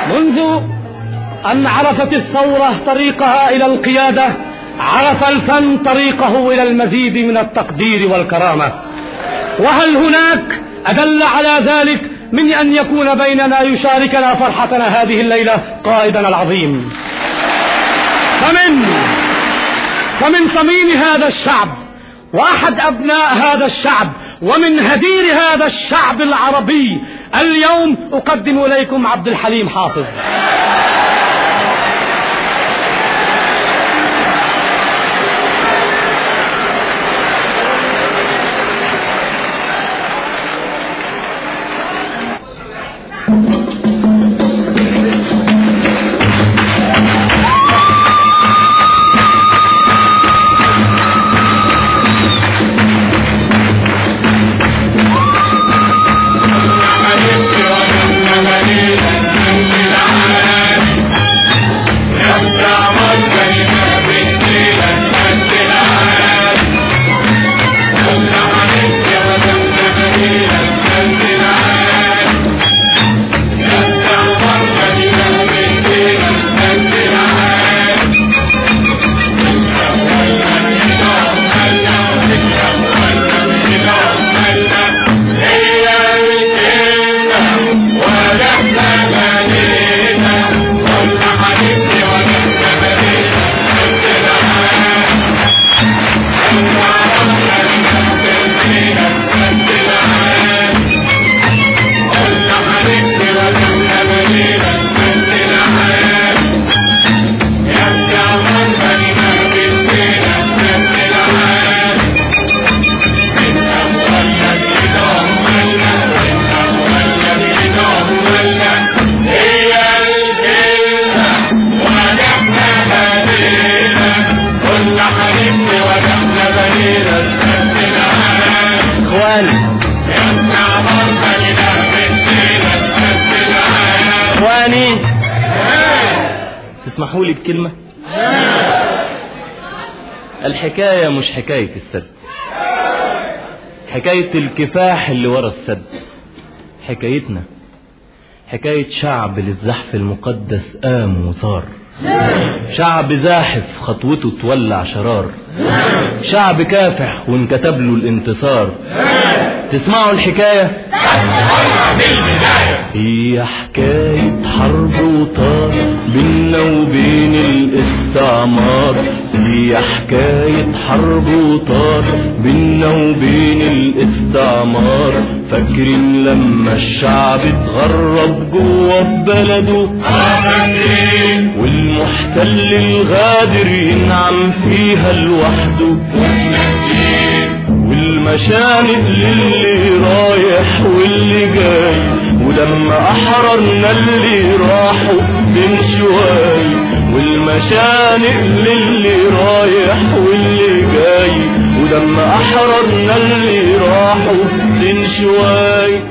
منذ أن عرفت الثورة طريقها إلى القيادة عرف الفن طريقه إلى المزيد من التقدير والكرامة وهل هناك أدل على ذلك من أن يكون بيننا يشاركنا فرحتنا هذه الليلة قائدنا العظيم فمن فمن صميم هذا الشعب وأحد أبناء هذا الشعب ومن هدير هذا الشعب العربي اليوم أقدم إليكم عبد الحليم حافظ تسمحوا لي بكلمة الحكاية مش حكاية السد حكاية الكفاح اللي ورا السد حكايتنا حكاية شعب للزحف المقدس قام وصار شعب زاحف خطوته تولع شرار شعب كافح وانكتب له الانتصار تسمعوا الحكاية هي حكاية حرب وطار بينا وبين الاستعمار هي حكاية حرب وطار بينا وبين الاستعمار فاكرين لما الشعب اتغرب جوه بلده والمحتل الغادر ينعم فيها لوحده والمشانق للي رايح واللي جاي ولما احررنا اللي راحوا بين شواي والمشانق للي رايح واللي جاي ولما احررنا اللي راحوا بين شواي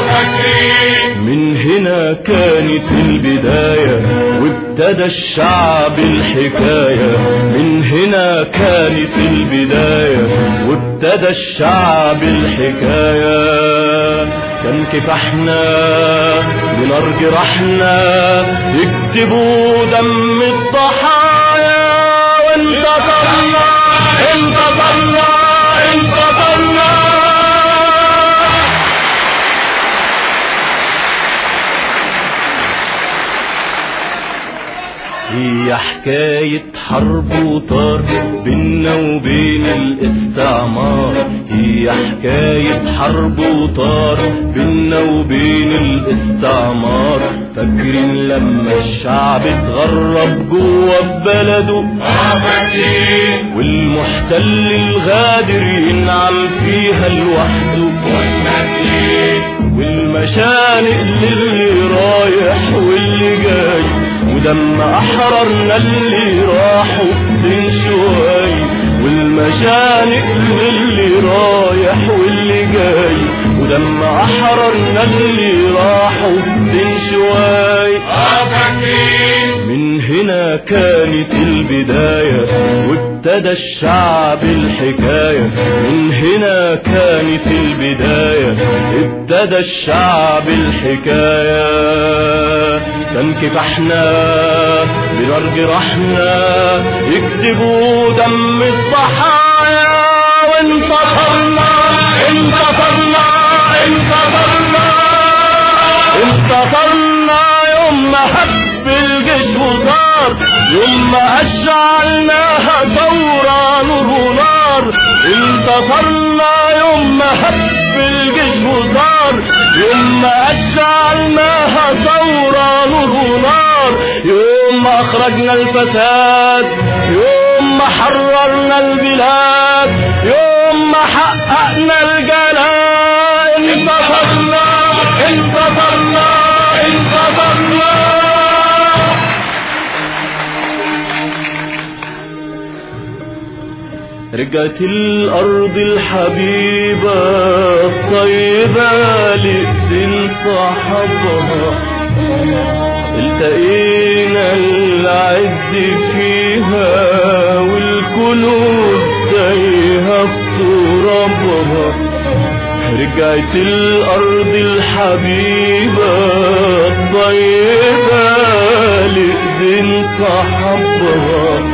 من هنا كانت البداية وابتدى الشعب الحكاية من هنا كانت البداية وابتدى الشعب الحكاية كان كفاحنا بنار جراحنا يكتبوا دم الضحايا وانتصرنا انتصرنا انتصرنا هي حكاية حرب وطار بينا وبين الاستعمار هي حكاية حرب وطار بينا وبين الاستعمار فاكرين لما الشعب اتغرب جوه بلده والمحتل الغادر ينعم فيها لوحده والمشانق للي رايح واللي جاي ولما احررنا اللي راحوا بين شوي والمشانق للي رايح واللي جاي ولما احررنا اللي راحوا بين شوي من هنا كانت البداية وابتدى الشعب الحكاية من هنا كانت البداية ابتدى الشعب الحكاية كان كفاحنا بنار جراحنا يكتبوا دم الضحايا وانتصرنا انتصرنا انتصرنا انتصرنا يوم ما هب الجيش وصار يوم ما أشعلناها ثورة نور ونار انتصرنا يوم ما هب الجيش وصار يوم ما أشعلناها ثورة نور ونار يوم ما أخرجنا الفساد يوم ما حررنا البلاد يوم ما حققنا الجلاء انتصرنا انتصرنا انتصرنا رجعت الأرض الحبيبة الطيبة لإذن صاحبها التقينا العز فيها والكنوز تايهة في ترابها رجعت الأرض الحبيبة الطيبة لإذن صاحبها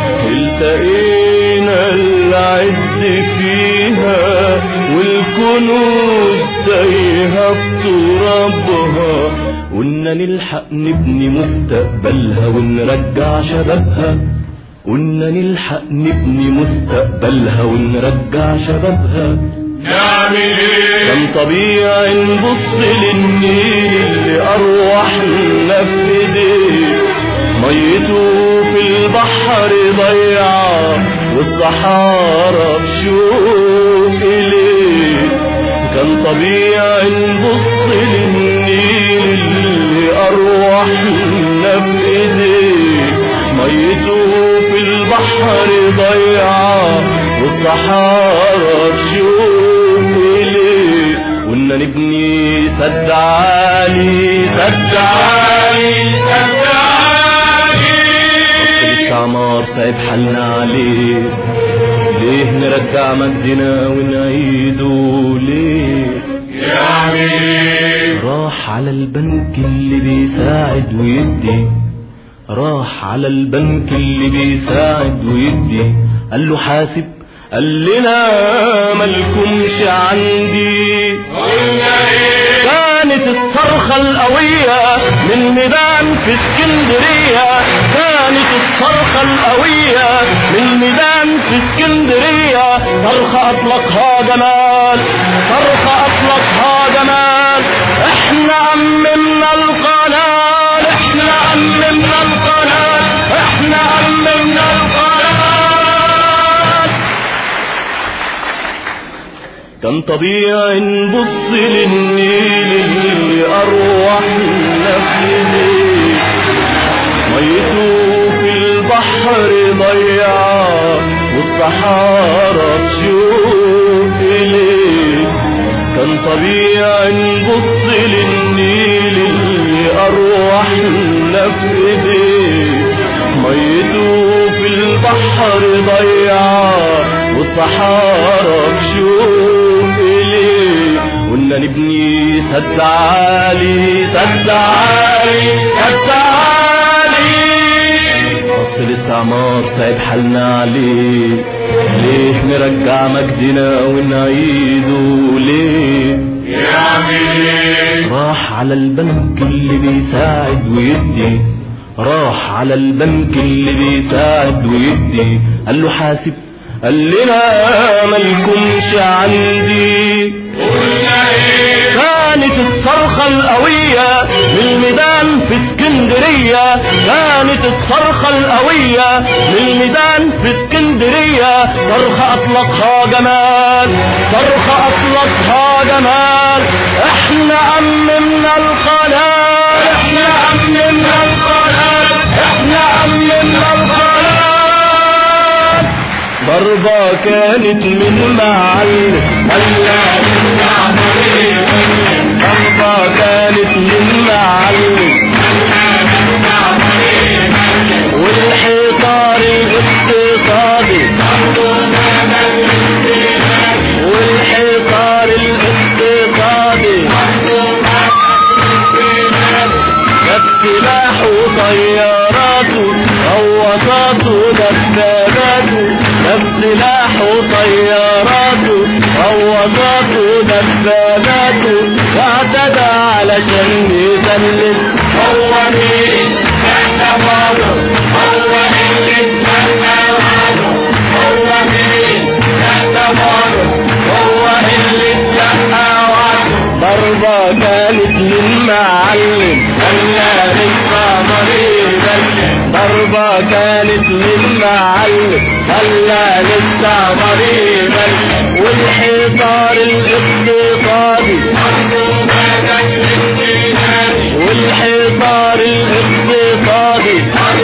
التقينا العز فيها والكنوز تايهة في ترابها قلنا نلحق نبني مستقبلها ونرجع شبابها قلنا نلحق نبني مستقبلها ونرجع شبابها نعمل ايه كان طبيعي نبص للنيل اللي أرواحنا في ايديه ميته في البحر ضيعة والصحارى بشوق إليه كان طبيعي نبص للنيل اللي أرواحنا في ايديه ميته في البحر ضيعة والصحارى بشوق إليه قلنا نبني سد عالي سد عالي سد عالي الاستعمار سايب حالنا عليه ليه نرجع مجدنا ونعيده ليه يعمل ايه راح على البنك اللي بيساعد ويدي راح على البنك اللي بيساعد ويدي قال له حاسب قال لنا مالكمش عندي قلنا ايه كانت الصرخة القوية من ميدان في اسكندرية كانت الصرخة القوية من ميدان في اسكندرية صرخة أطلقها جمال صرخة أطلقها جمال احنا أممنا القناة احنا أممنا القناة احنا أممنا القناة كان طبيعي نبص للنيل اللي أرواحنا في ايديه ميته في البحر ضيعة والصحارى تشوف إليه كان طبيعي نبص للنيل اللي أرواحنا في ايديه ميته في البحر ضيعة والصحارى بشوق إليه قلنا نبني سد عالي سد عالي سد عالي فصل الاستعمار سايب حالنا عليه ليه نرجع مجدنا ونعيده ليه يعمل ايه راح على البنك اللي بيساعد ويدي راح على البنك اللي بيساعد ويدي قال له حاسب قال لنا مالكمش عندي قلنا ايه كانت الصرخة القوية من الميدان في اسكندرية كانت الصرخة القوية من الميدان في اسكندرية صرخة أطلقها جمال صرخة أطلقها جمال احنا أممنا القناة احنا أممنا القناة احنا أممنا القناة ضربة كانت من معلم ولا من معمرين ضربة كانت من معلم والحيطان الاقتصادي والحيطان الاقتصادي بس ما وطيارات غواصات ودبابات جاب سلاح وطيارات غواصات ودبابات واعتدى علشان يذلل هو مين كان ماله هو مين كان ماله هو مين كان ماله هو اللي اتلقى وعده ضربة كانت للمعلم خلى لسه مريض ضربة كانت للمعلم خلى لسه مريض والحصار الاقتصادي والحصار الاقتصادي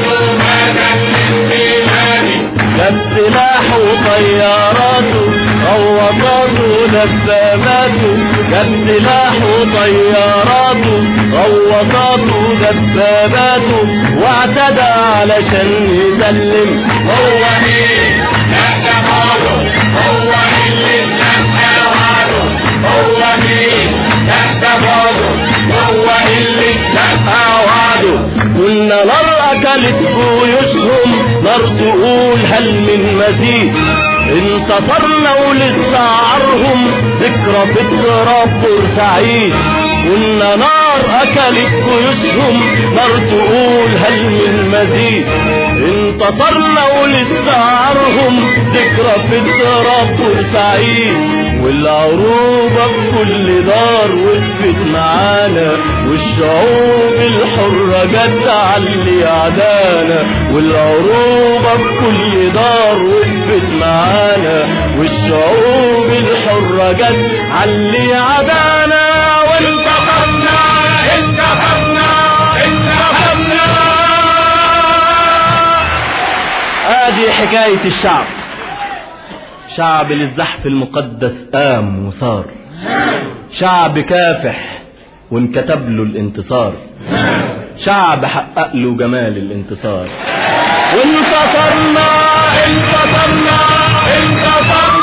جاب سلاح وطيارات غواصات ودبابات جاب سلاح وطيارات غواصات ودبابات واعتدى علشان يسلم هو مين هو اللي هو مين هو اللي وعده كنا نار اكلت جيوشهم نار تقول هل من مزيد انتصرنا ولسعرهم ذكرى في التراب بورسعيد كنا نار اكلت جيوشهم نار تقول هل من مزيد انتصرنا ولسعرهم ذكرى في التراب بورسعيد والعروبة بكل دار وقفت معانا والشعوب الحرة جت علي عدانا والعروبة بكل دار وقفت معانا والشعوب الحرة جت علي عدانا وانتصرنا انتصرنا انتصرنا ادي حكاية الشعب شعب للزحف المقدس قام وصار شعب كافح وانكتب له الانتصار شعب حقق له جمال الانتصار وانتصرنا انتصرنا انتصرنا